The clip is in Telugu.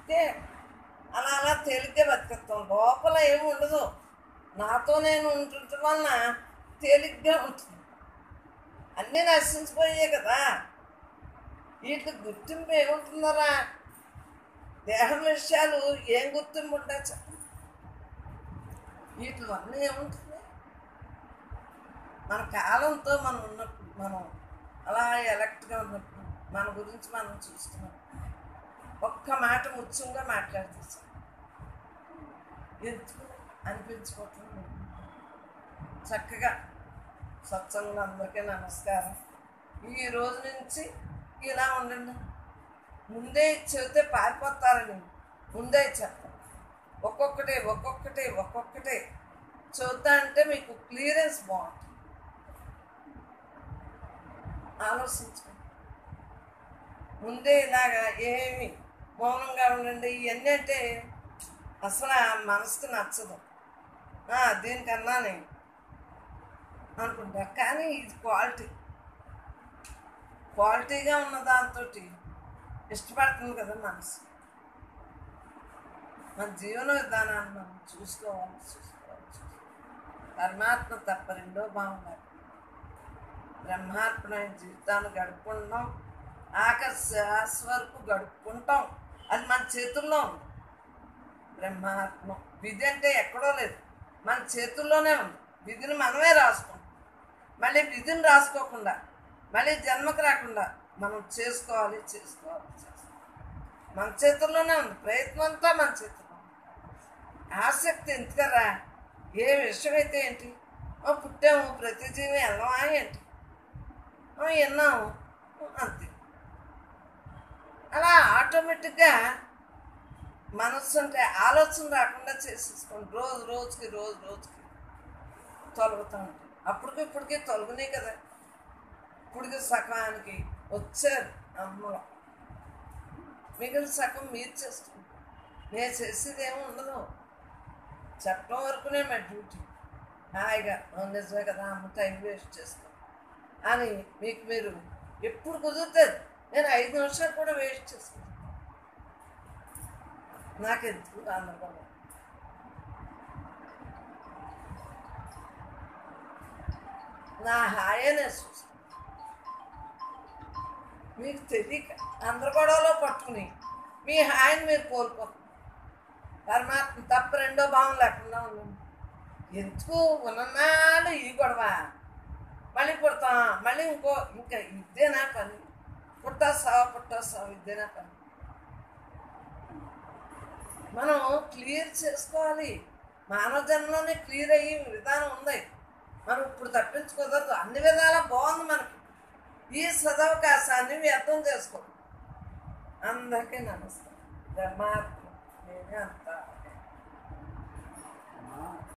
ఊరికే అలా అలా తేలిగ్గా బతికేస్తాం లోపల ఏమి ఉండదు నాతో నేను ఉంటుండటం వలన తేలిగ్గా ఉంటుంది అన్నీ నశించిపోయాయి కదా వీటికి గుర్తింపు ఏముంటుందరా దేహం విషయాలు ఏం గుర్తింపు ఉంటాయి చెప్పండి వీటి వల్ల ఏముంటుంది మన కాలంతో మనం ఉన్నప్పుడు మనం అలా ఎలక్ట్గా ఉన్నప్పుడు మన గురించి మనం చూస్తున్నాం ఒక్క మాట ముత్యంగా మాట్లాడుతూ ఎందుకు అనిపించుకోవటం లేదు. చక్కగా సత్సంగులు అందరికీ నమస్కారం ఈ రోజు నుంచి ఇలా ఉండండి ముందే చెబితే పారిపోతారని ముందే చెప్తాను ఒక్కొక్కటే ఒక్కొక్కటే ఒక్కొక్కటే చెబుతా అంటే మీకు క్లియరెన్స్ బాగుంటుంది ఆలోచించుకోండి ముందే ఇలాగా ఏమి మౌనంగా ఉండండి ఇవన్నీ అంటే అసలు ఆ మనసుకు నచ్చదు ఆ, దీనికన్నానే అనుకుంటా కానీ ఇది క్వాలిటీ క్వాలిటీగా ఉన్న దాంతో ఇష్టపడుతుంది కదా మనసు మన జీవన విధానాన్ని మనం చూసుకోవాలి చూసుకోవాలి చూసుకోవాలి. పరమాత్మ తప్ప రెండో భావం లేదు బ్రహ్మార్పణమైన జీవితాన్ని గడుపుకుంటాం ఆఖరి శ్వాస వరకు గడుపుకుంటాం అది మన చేతుల్లో ఉంది బ్రహ్మాత్మ విధి అంటే ఎక్కడో లేదు మన చేతుల్లోనే ఉంది విధిని మనమే రాసుకుంటాం మళ్ళీ విధిని రాసుకోకుండా మళ్ళీ జన్మకు రాకుండా మనం చేసుకోవాలి చేసుకోవాలి చేసుకోవాలి మన చేతుల్లోనే ఉంది ప్రయత్నం అంతా మన చేతుల్లో ఉంది. ఆసక్తి ఎందుకరా ఏ విషయం అయితే ఏంటి ఓ పుట్టాము ప్రతి జీవి వెళ్ళమా ఏంటి ఓ విన్నాము అంతే అలా ఆటోమేటిక్గా మనస్సు అంటే ఆలోచన రాకుండా చేసేసుకోండి రోజు రోజుకి రోజు రోజుకి తొలగుతూ ఉంటాయి అప్పటికి ఇప్పటికి తొలగునే కదా ఇప్పటికి సకానికి వచ్చారు అమ్మలో మిగిలిన సగం మీరు చేస్తుంది నేను చేసేది ఏమి ఉండదు చెప్పడం వరకునే మా డ్యూటీ హాయిగా "అవును, నిజమే కదా అమ్మ టైం వేస్ట్ చేస్తాం అని మీకు మీరు ఎప్పుడు కుదురుతుంది నేను ఐదు నిమిషాలు కూడా వేస్ట్ చేసుకుంటాను నాకెందుకు అందరం నా హాయే నేను చూస్తాను మీకు తెలియక అందరు గొడవలో పట్టుకుని మీ హాయిని మీరు కోల్పోతున్నారు పరమాత్మ తప్ప రెండో భావం లేకుండా ఉండండి ఎందుకు ఉన్ననాడు ఈ గొడవ మళ్ళీ పుడతాం మళ్ళీ ఇంకో ఇంకా ఇదేనా పని పుట్టేస్తావా పుట్టేస్తావా ఇదేనా పని మనం క్లియర్ చేసుకోవాలి మానవ జన్మలోనే క్లియర్ అయ్యి విధానం ఉంది మనం ఇప్పుడు తప్పించుకోదరదు అన్ని విధాలా బాగుంది మనకి ఈ సదవకాశాన్ని వ్యర్థం చేసుకో అందరికీ నమస్కారం ధర్మాత్మ నేనే అంతా